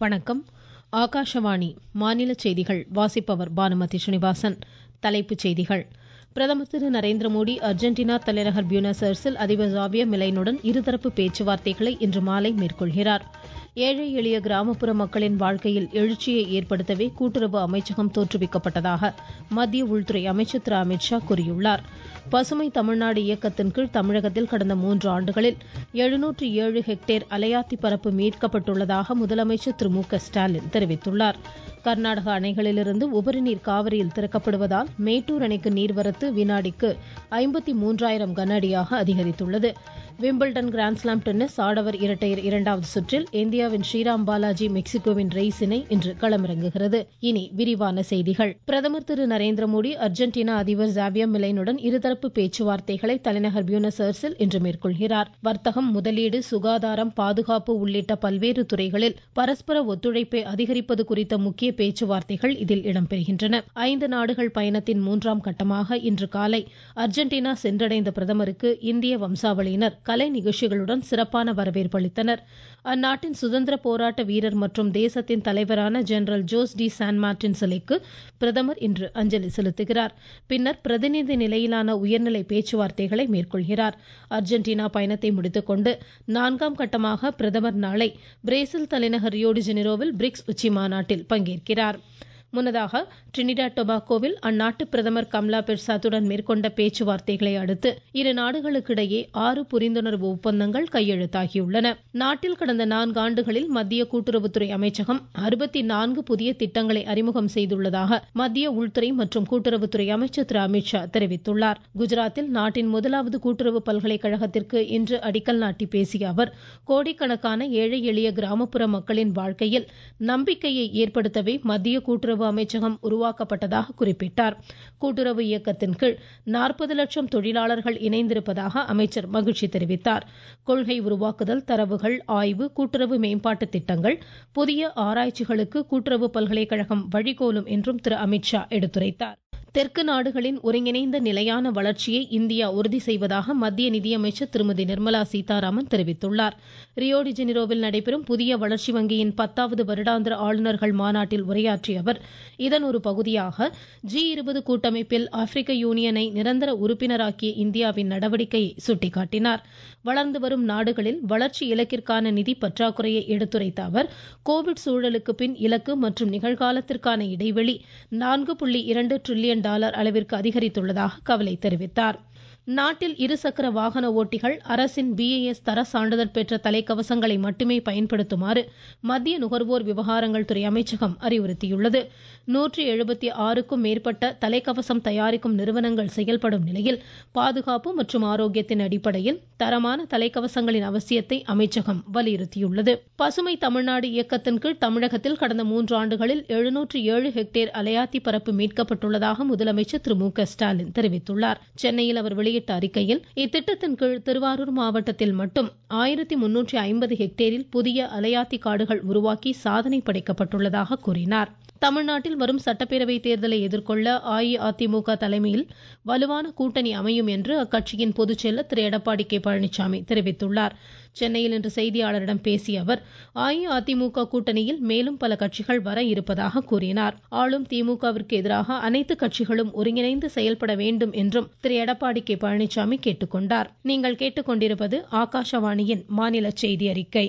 வணக்கம் ஆகாஷவாணி மாநில செய்திகள் வாசிப்பவர் பானுமதி ஸ்ரீனிவாசன் தலைப்புச் செய்திகள் பிரதமர் திரு நரேந்திர மோடி அர்ஜென்டினா தலைநகர் பியூனஸ் ஏர்ஸில் அதிபர் ஜாவியர் மிலைனுடன் இருதரப்பு பேச்சுவார்த்தைகளை இன்று மாலை மேற்கொள்கிறார் ஏழை எளிய கிராமப்புற மக்களின் வாழ்க்கையில் எழுச்சியை ஏற்படுத்தவே கூட்டுறவு அமைச்சகம் தோற்றுவிக்கப்பட்டதாக மத்திய உள்துறை அமைச்சர் திரு அமித்ஷா கூறியுள்ளார் பசுமை தமிழ்நாடு இயக்கத்தின் கீழ் தமிழகத்தில் கடந்த மூன்று ஆண்டுகளில் எழுநூற்று ஏழு ஹெக்டேர் அலையாத்தி பரப்பு மீட்கப்பட்டுள்ளதாக முதலமைச்சர் திரு மு க ஸ்டாலின் தெரிவித்துள்ளார் கர்நாடக அணைகளிலிருந்து உபரிநீர் காவிரியில் திறக்கப்படுவதால் மேட்டூர் அணைக்கு நீர்வரத்து வினாடிக்கு ஐம்பத்தி மூன்றாயிரம் கன அடியாக அதிகரித்துள்ளது விம்பிள்டன் கிராண்ட்ஸ்லாம் டென்னிஸ் ஆடவர் இரட்டையர் இரண்டாவது சுற்றில் இந்தியாவின் ஸ்ரீராம் பாலாஜி மெக்சிகோவின் ரெய்ஸ் இணை இன்று களமிறங்குகிறது இனி விரிவான செய்திகள் பிரதமர் திரு நரேந்திர மோடி அர்ஜென்டினா அதிபர் ஜாவியர் மிலைனுடன் இருதரப்பு பேச்சுவார்த்தைகளை தலைநகர் பியூனஸ் ஏர்ஸில் இன்று மேற்கொள்கிறார் வர்த்தகம் முதலீடு சுகாதாரம் பாதுகாப்பு உள்ளிட்ட பல்வேறு துறைகளில் பரஸ்பர ஒத்துழைப்பை அதிகரிப்பது குறித்த முக்கிய பேச்சுவார்த்தைகள் இதில் இடம்பெறுகின்றன ஐந்து நாடுகள் பயணத்தின் மூன்றாம் கட்டமாக இன்று காலை அர்ஜென்டினா சென்றடைந்த பிரதமருக்கு இந்திய வம்சாவளியினர் கலை நிகழ்ச்சிகளுடன் சிறப்பான வரவேற்பு அளித்தனர் அந்நாட்டின் சுதந்திர போராட்ட வீரர் மற்றும் தேசத்தின் தலைவரான general Jose de San Martin சிலைக்கு பிரதமர் இன்று அஞ்சலி செலுத்துகிறார் பின்னர் பிரதிநிதி நிலையிலான உயர்நிலை பேச்சுவார்த்தைகளை மேற்கொள்கிறார் அர்ஜென்டினா பயணத்தை முடித்துக்கொண்டு நான்காம் கட்டமாக பிரதமர் நாளை பிரேசில் தலைநகர் ரியோடி ஜெனிரோவில் பிரிக்ஸ் உச்சி மாநாட்டில் பங்கேற்கிறார் முன்னதாக டிரினிடாட் டொபாகோவில் அந்நாட்டு பிரதமர் கம்லா பெர்சாத்துடன் மேற்கொண்ட பேச்சுவார்த்தைகளை அடுத்து இரு நாடுகளுக்கிடையே ஆறு புரிந்துணர்வு ஒப்பந்தங்கள் கையெழுத்தாகியுள்ளன நாட்டில் கடந்த நான்கு ஆண்டுகளில் மத்திய கூட்டுறவுத்துறை அமைச்சகம் அறுபத்தி நான்கு புதிய திட்டங்களை அறிமுகம் செய்துள்ளதாக மத்திய உள்துறை மற்றும் கூட்டுறவுத்துறை அமைச்சர் திரு அமித்ஷா தெரிவித்துள்ளார் குஜராத்தில் நாட்டின் முதலாவது கூட்டுறவு பல்கலைக்கழகத்திற்கு இன்று அடிக்கல் நாட்டி பேசிய அவர் கோடிக்கணக்கான ஏழை எளிய கிராமப்புற மக்களின் வாழ்க்கையில் நம்பிக்கையை ஏற்படுத்தவே மத்திய கூட்டுறவு கூட்டுறவு அமைச்சகம் உருவாக்கப்பட்டதாக குறிப்பிட்டார் கூட்டுறவு இயக்கத்தின் கீழ் நாற்பது லட்சம் தொழிலாளர்கள் இணைந்திருப்பதாக அமைச்சர் மகிழ்ச்சி தெரிவித்தார் கொள்கை உருவாக்குதல் தரவுகள் ஆய்வு கூட்டுறவு மேம்பாட்டு திட்டங்கள் புதிய ஆராய்ச்சிகளுக்கு கூட்டுறவு பல்கலைக்கழகம் வழிகோலும் என்றும் திரு அமித்ஷா எடுத்துரைத்தார் தெற்கு நாடுகளின் ஒருங்கிணைந்த நிலையான வளர்ச்சியை இந்தியா உறுதி செய்வதாக மத்திய நிதியமைச்சர் திருமதி நிர்மலா சீதாராமன் தெரிவித்துள்ளார் ரியோடி ஜெனிரோவில் நடைபெறும் புதிய வளர்ச்சி வங்கியின் பத்தாவது வருடாந்திர ஆளுநர்கள் மாநாட்டில் உரையாற்றிய அவர் இதன் ஒரு பகுதியாக ஜி இருபது கூட்டமைப்பில் ஆப்பிரிக்க யூனியனை நிரந்தர உறுப்பினராக்கிய இந்தியாவின் நடவடிக்கையை சுட்டிக்காட்டினார் வளர்ந்து வரும் நாடுகளில் வளர்ச்சி இலக்கிற்கான நிதி பற்றாக்குறையை எடுத்துரைத்த அவர் கோவிட் சூழலுக்கு பின் இலக்கு மற்றும் நிகழ்காலத்திற்கான இடைவெளி நான்கு புள்ளி இரண்டு டிரில்லியன் டாலர் அளவிற்கு அதிகரித்துள்ளதாக கவலை தெரிவித்தார் நாட்டில் இருசக்கர வாகன ஓட்டிகள் அரசின் பிஏஎஸ் தர சான்றிதழ் பெற்ற தலைக்கவசங்களை மட்டுமே பயன்படுத்துமாறு மத்திய நுகர்வோர் விவகாரங்கள் துறை அமைச்சகம் அறிவுறுத்தியுள்ளது நூற்றி எழுபத்தி ஆறுக்கும் மேற்பட்ட தலைக்கவசம் தயாரிக்கும் நிறுவனங்கள் செயல்படும் நிலையில் பாதுகாப்பு மற்றும் ஆரோக்கியத்தின் அடிப்படையில் தரமான தலைக்கவசங்களின் அவசியத்தை அமைச்சகம் வலியுறுத்தியுள்ளது பசுமை தமிழ்நாடு இயக்கத்தின் கீழ் தமிழகத்தில் கடந்த மூன்று ஆண்டுகளில் எழுநூற்று ஏழு ஹெக்டேர் அலையாத்தி பரப்பு மீட்கப்பட்டுள்ளதாக முதலமைச்சர் திரு மு க ஸ்டாலின் தெரிவித்துள்ளார் சென்னையில் அவர் வெளியிட்ட அறிக்கையில் இத்திட்டத்தின் கீழ் திருவாரூர் மாவட்டத்தில் மட்டும் ஆயிரத்தி முன்னூற்றி ஐம்பது ஹெக்டேரில் புதிய அலையாத்தி காடுகள் உருவாக்கி சாதனை படைக்கப்பட்டுள்ளதாக கூறினார் தமிழ்நாட்டில் வரும் சட்டப்பேரவை தேர்தலை எதிர்கொள்ள அஇஅதிமுக தலைமையில் வலுவான கூட்டணி அமையும் என்று அக்கட்சியின் பொதுச்செயலர் திரு எடப்பாடி கே பழனிசாமி தெரிவித்துள்ளார் சென்னையில் இன்று செய்தியாளரிடம் பேசிய அவர் அஇஅதிமுக கூட்டணியில் மேலும் பல கட்சிகள் வர இருப்பதாக கூறினார் ஆளும் திமுகவிற்கு எதிராக அனைத்து கட்சிகளும் ஒருங்கிணைந்து செயல்பட வேண்டும் என்றும் திரு எடப்பாடி கே பழனிசாமி கேட்டுக்கொண்டார் நீங்கள் கேட்டுக்கொண்டிருப்பது ஆகாஷவாணியின் மாநில செய்தி அறிக்கை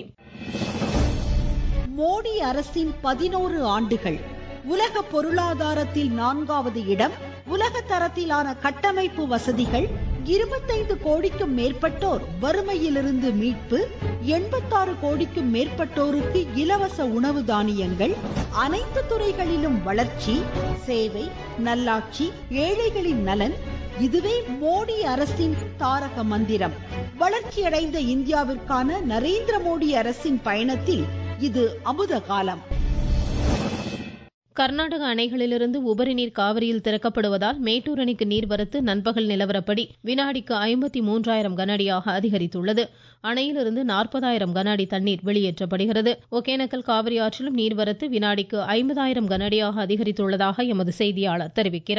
மோடி அரசின் பதினோரு ஆண்டுகள் உலக பொருளாதாரத்தில் நான்காவது இடம் உலக தரத்திலான கட்டமைப்பு வசதிகள் இருபத்தைந்து கோடிக்கும் மேற்பட்டோர் வறுமையிலிருந்து மீட்பு எண்பத்தாறு கோடிக்கும் மேற்பட்டோருக்கு இலவச உணவு தானியங்கள் அனைத்து துறைகளிலும் வளர்ச்சி சேவை நல்லாட்சி ஏழைகளின் நலன் இதுவே மோடி அரசின் தாரக மந்திரம் வளர்ச்சியடைந்த இந்தியாவிற்கான நரேந்திர மோடி அரசின் பயணத்தில் இது அமுத காலம் கர்நாடக அணைகளிலிருந்து உபரி நீர் காவிரியில் திறக்கப்படுவதால் மேட்டூர் அணைக்கு நீர்வரத்து நண்பகல் நிலவரப்படி வினாடிக்கு ஐம்பத்தி மூன்றாயிரம் கனஅடியாக அதிகரித்துள்ளது அணையிலிருந்து நாற்பதாயிரம் கன அடி தண்ணீர் வெளியேற்றப்படுகிறது ஒகேனக்கல் காவிரி ஆற்றிலும் நீர்வரத்து வினாடிக்கு ஐம்பதாயிரம் கனஅடியாக அதிகரித்துள்ளதாக எமது செய்தியாளர் தெரிவிக்கிறார்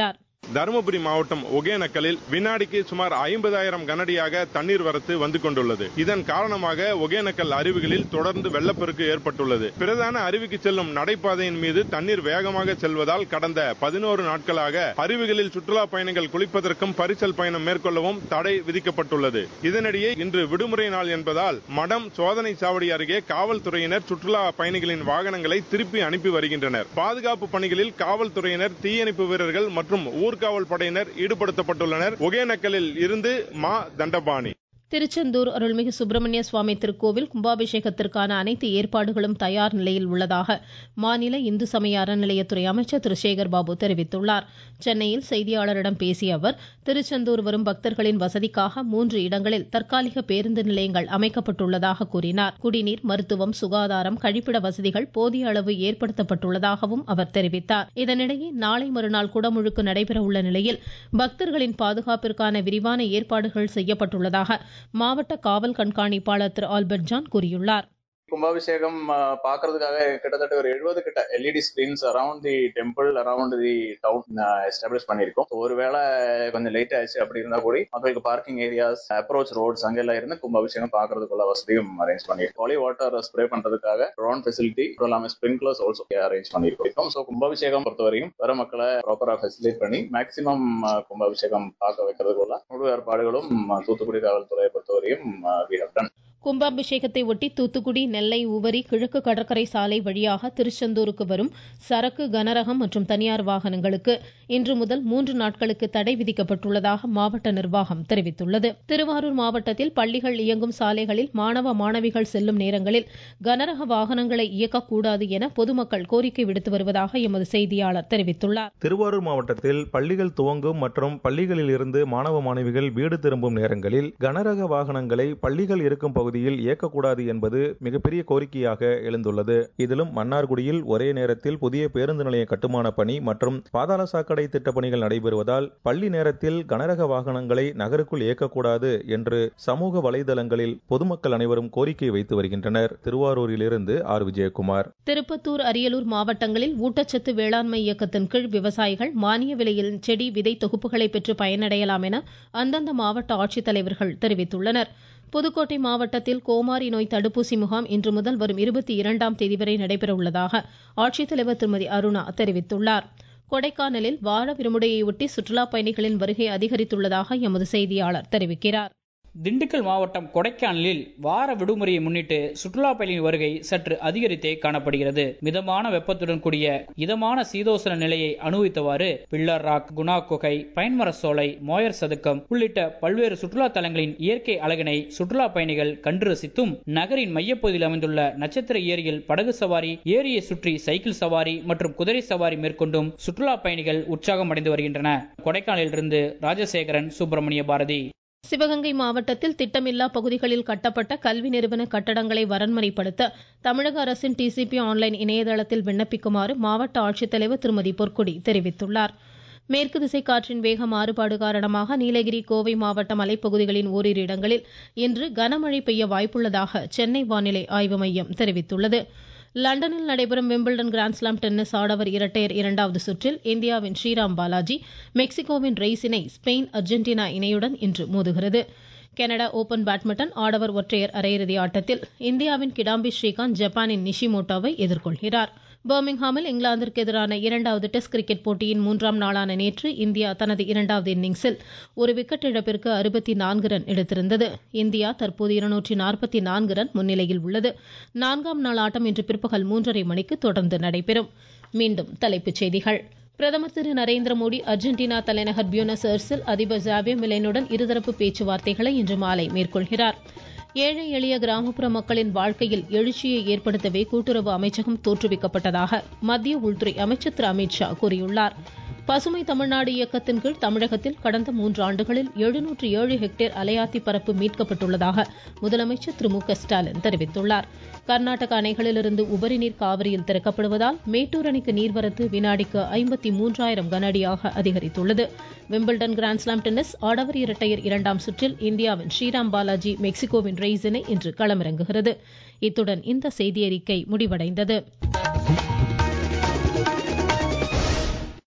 தருமபுரி மாவட்டம் ஒகேனக்கலில் வினாடிக்கு சுமார் ஐம்பதாயிரம் கனடியாக தண்ணீர் வரத்து வந்து கொண்டுள்ளது இதன் காரணமாக ஒகேனக்கல் அருவிகளில் தொடர்ந்து வெள்ளப்பெருக்கு ஏற்பட்டுள்ளது பிரதான அருவிக்கு செல்லும் நடைபாதையின் மீது தண்ணீர் வேகமாக செல்வதால் கடந்த பதினோரு நாட்களாக அருவிகளில் சுற்றுலா பயணிகள் குளிப்பதற்கும் பரிசல் பயணம் மேற்கொள்ளவும் தடை விதிக்கப்பட்டுள்ளது இதனிடையே இன்று விடுமுறை நாள் என்பதால் மடம் சோதனை சாவடி அருகே காவல்துறையினர் சுற்றுலா பயணிகளின் வாகனங்களை திருப்பி அனுப்பி வருகின்றனர் பாதுகாப்பு பணிகளில் காவல்துறையினர் தீயணைப்பு வீரர்கள் மற்றும் ஊர்காவல் படையினர் ஈடுபடுத்தப்பட்டுள்ளனர் ஒகேனக்கலில் இருந்து மா தண்டபாணி திருச்செந்தூர் அருள்மிகு சுப்பிரமணிய சுவாமி திருக்கோவில் கும்பாபிஷேகத்திற்கான அனைத்து ஏற்பாடுகளும் தயார் நிலையில் உள்ளதாக மாநில இந்து சமய அறநிலையத்துறை அமைச்சர் திரு சேகர் பாபு தெரிவித்துள்ளார் சென்னையில் செய்தியாளரிடம் பேசிய அவர் திருச்செந்தூர் வரும் பக்தர்களின் வசதிக்காக மூன்று இடங்களில் தற்காலிக பேருந்து நிலையங்கள் அமைக்கப்பட்டுள்ளதாக கூறினார் குடிநீர் மருத்துவம் சுகாதாரம் கழிப்பிட வசதிகள் போதிய அளவு ஏற்படுத்தப்பட்டுள்ளதாகவும் அவர் தெரிவித்தார் இதனிடையே நாளை மறுநாள் குடமுழுக்கு நடைபெற உள்ள நிலையில் பக்தர்களின் பாதுகாப்பிற்கான விரிவான ஏற்பாடுகள் செய்யப்பட்டுள்ளதாக மாவட்ட காவல் கண்காணிப்பாளர் திரு ஆல்பர்ட் ஜான் கூறியுள்ளார் கும்பாபிஷேகம் பாக்குறதுக்காக கிட்டத்தட்ட ஒரு எழுபது கிட்ட LED screens around the temple around the town establish பண்ணிருக்கோம் ஒருவேளை கொஞ்சம் லேட் ஆயிடுச்சு அப்படி இருந்தா கூட மக்களுக்கு பார்க்கிங் ஏரியாஸ் அப்ரோச் ரோட்ஸ் அங்கெல்லாம் இருந்து கும்பாபிஷேகம் பாக்குறதுக்குள்ள வசதியும் அரேஞ்ச் பண்ணிருக்கோம் ஒலி வாட்டர் ஸ்ப்ரே பண்றதுக்காக ட்ரோன் ஃபெசிலிட்டி எல்லாமே ஸ்பிரிங்க்லர்ஸ் ஆல்சோ அரேஞ்ச் பண்ணிருக்கோம் ஸோ கும்பாபிஷேகம் பொறுத்தவரையும் வர மக்களை ப்ராப்பரா ஃபெசிலிட் பண்ணி மேக்சிமம் கும்பாபிஷேகம் பார்க்க வைக்கிறதுக்குள்ள முழு ஏற்பாடுகளும் தூத்துக்குடி காவல்துறையை பொறுத்தவரையும் வீரப்டன் கும்பாபிஷேகத்தை ஒட்டி தூத்துக்குடி நெல்லை உவரி கிழக்கு கடற்கரை சாலை வழியாக திருச்செந்தூருக்கு வரும் சரக்கு கனரகம் மற்றும் தனியார் வாகனங்களுக்கு இன்று முதல் மூன்று நாட்களுக்கு தடை விதிக்கப்பட்டுள்ளதாக மாவட்ட நிர்வாகம் தெரிவித்துள்ளது திருவாரூர் மாவட்டத்தில் பள்ளிகள் இயங்கும் சாலைகளில் மாணவ மாணவிகள் செல்லும் நேரங்களில் கனரக வாகனங்களை இயக்கக்கூடாது என பொதுமக்கள் கோரிக்கை விடுத்து வருவதாக எமது செய்தியாளர் தெரிவித்துள்ளார் திருவாரூர் மாவட்டத்தில் பள்ளிகள் துவங்கும் மற்றும் பள்ளிகளில் இருந்து மாணவ மாணவிகள் வீடு திரும்பும் நேரங்களில் கனரக வாகனங்களை பள்ளிகள் இருக்கும் பகுதி பகுதியில் இயக்கக்கூடாது என்பது மிகப்பெரிய கோரிக்கையாக எழுந்துள்ளது இதிலும் மன்னார்குடியில் ஒரே நேரத்தில் புதிய பேருந்து நிலைய கட்டுமான பணி மற்றும் பாதாள சாக்கடை திட்டப் பணிகள் நடைபெறுவதால் பள்ளி நேரத்தில் கனரக வாகனங்களை நகருக்குள் இயக்கக்கூடாது என்று சமூக வலைதளங்களில் பொதுமக்கள் அனைவரும் கோரிக்கை வைத்து வருகின்றனர் திருவாரூரிலிருந்து ஆர் விஜயகுமார் திருப்பத்தூர் அரியலூர் மாவட்டங்களில் ஊட்டச்சத்து வேளாண்மை இயக்கத்தின் கீழ் விவசாயிகள் மானிய விலையில் செடி விதை தொகுப்புகளை பெற்று பயனடையலாம் என அந்தந்த மாவட்ட ஆட்சித்தலைவர்கள் தெரிவித்துள்ளனர் புதுக்கோட்டை மாவட்டத்தில் கோமாரி நோய் தடுப்பூசி முகாம் இன்று முதல் வரும் இருபத்தி இரண்டாம் தேதி வரை நடைபெற உள்ளதாக ஆட்சித்தலைவர் திருமதி அருணா தெரிவித்துள்ளார் கொடைக்கானலில் வார விடுமுறையொட்டி சுற்றுலா பயணிகளின் வருகை அதிகரித்துள்ளதாக எமது செய்தியாளர் தெரிவிக்கிறார் திண்டுக்கல் மாவட்டம் கொடைக்கானலில் வார விடுமுறையை முன்னிட்டு சுற்றுலா பயணியின் வருகை சற்று அதிகரித்தே காணப்படுகிறது மிதமான வெப்பத்துடன் கூடிய இதமான சீதோசன நிலையை அனுபவித்தவாறு பில்லர் ராக் குணா குகை பயன்மர சோலை மோயர் சதுக்கம் உள்ளிட்ட பல்வேறு சுற்றுலா தலங்களின் இயற்கை அழகினை சுற்றுலா பயணிகள் கண்டு ரசித்தும் நகரின் மையப்பகுதியில் அமைந்துள்ள நட்சத்திர ஏரியில் படகு சவாரி ஏரியை சுற்றி சைக்கிள் சவாரி மற்றும் குதிரை சவாரி மேற்கொண்டும் சுற்றுலா பயணிகள் உற்சாகம் அடைந்து வருகின்றன கொடைக்கானலிலிருந்து ராஜசேகரன் சுப்பிரமணிய பாரதி சிவகங்கை மாவட்டத்தில் திட்டமில்லா பகுதிகளில் கட்டப்பட்ட கல்வி நிறுவன கட்டடங்களை வரன்முறைப்படுத்த தமிழக அரசின் டிசிபி ஆன்லைன் இணையதளத்தில் விண்ணப்பிக்குமாறு மாவட்ட ஆட்சித்தலைவர் திருமதி பொற்குடி தெரிவித்துள்ளார் மேற்கு திசை காற்றின் வேக மாறுபாடு காரணமாக நீலகிரி கோவை மாவட்ட மலைப்பகுதிகளின் ஓரிரு இடங்களில் இன்று கனமழை பெய்ய வாய்ப்புள்ளதாக சென்னை வானிலை ஆய்வு மையம் தெரிவித்துள்ளது லண்டனில் நடைபெறும் விம்பிள்டன் கிராண்ட்ஸ்லாம் டென்னிஸ் ஆடவர் இரட்டையர் இரண்டாவது சுற்றில் இந்தியாவின் ஸ்ரீராம் பாலாஜி மெக்சிகோவின் ரெய்ஸினை ஸ்பெயின் அர்ஜென்டினா இணையுடன் இன்று மோதுகிறது கனடா ஓபன் பேட்மிண்டன் ஆடவர் ஒற்றையர் அரையிறுதி ஆட்டத்தில் இந்தியாவின் கிடாம்பி ஸ்ரீகாந்த் ஜப்பானின் நிஷிமோட்டோவை எதிர்கொள்கிறார் பர்மிங்ஹாமில் இங்கிலாந்திற்கு எதிரான இரண்டாவது டெஸ்ட் கிரிக்கெட் போட்டியின் மூன்றாம் நாளான நேற்று இந்தியா தனது இரண்டாவது இன்னிங்ஸில் ஒரு விக்கெட் இழப்பிற்கு அறுபத்தி நான்கு ரன் எடுத்திருந்தது இந்தியா தற்போது இருநூற்றி நாற்பத்தி நான்கு ரன் முன்னிலையில் உள்ளது நான்காம் நாள் ஆட்டம் இன்று பிற்பகல் மூன்றரை மணிக்கு தொடர்ந்து நடைபெறும் மீண்டும் தலைப்புச் செய்திகள் பிரதமர் திரு நரேந்திர மோடி அர்ஜென்டினா தலைநகர் பியூனஸ் ஏர்ஸில் அதிபர் ஜாவியர் மிலைனுடன் இருதரப்பு பேச்சுவார்த்தைகளை இன்று மாலை மேற்கொள்கிறார் ஏழை எளிய கிராமப்புற மக்களின் வாழ்க்கையில் எழுச்சியை ஏற்படுத்தவே கூட்டுறவு அமைச்சகம் தோற்றுவிக்கப்பட்டதாக மத்திய உள்துறை அமைச்சர் திரு அமித்ஷா கூறியுள்ளார் பசுமை தமிழ்நாடு இயக்கத்தின் கீழ் தமிழகத்தில் கடந்த மூன்று ஆண்டுகளில் எழுநூற்று ஏழு ஹெக்டேர் அலையாத்தி பரப்பு மீட்கப்பட்டுள்ளதாக முதலமைச்சர் திரு மு க ஸ்டாலின் தெரிவித்துள்ளார் கர்நாடக அணைகளிலிருந்து உபரி நீர் காவிரியில் திறக்கப்படுவதால் மேட்டூர் அணைக்கு நீர்வரத்து வினாடிக்கு ஐம்பத்தி மூன்றாயிரம் கனஅடியாக அதிகரித்துள்ளது விம்பிள்டன் கிராண்ட்ஸ்லாம் டென்னிஸ் ஆடவர் இரட்டையர் இரண்டாம் சுற்றில் இந்தியாவின் ஸ்ரீராம் பாலாஜி மெக்சிகோவின் ரெய்ஸினை இன்று களமிறங்குகிறது இத்துடன் இந்த செய்தியறிக்கை முடிவடைந்தது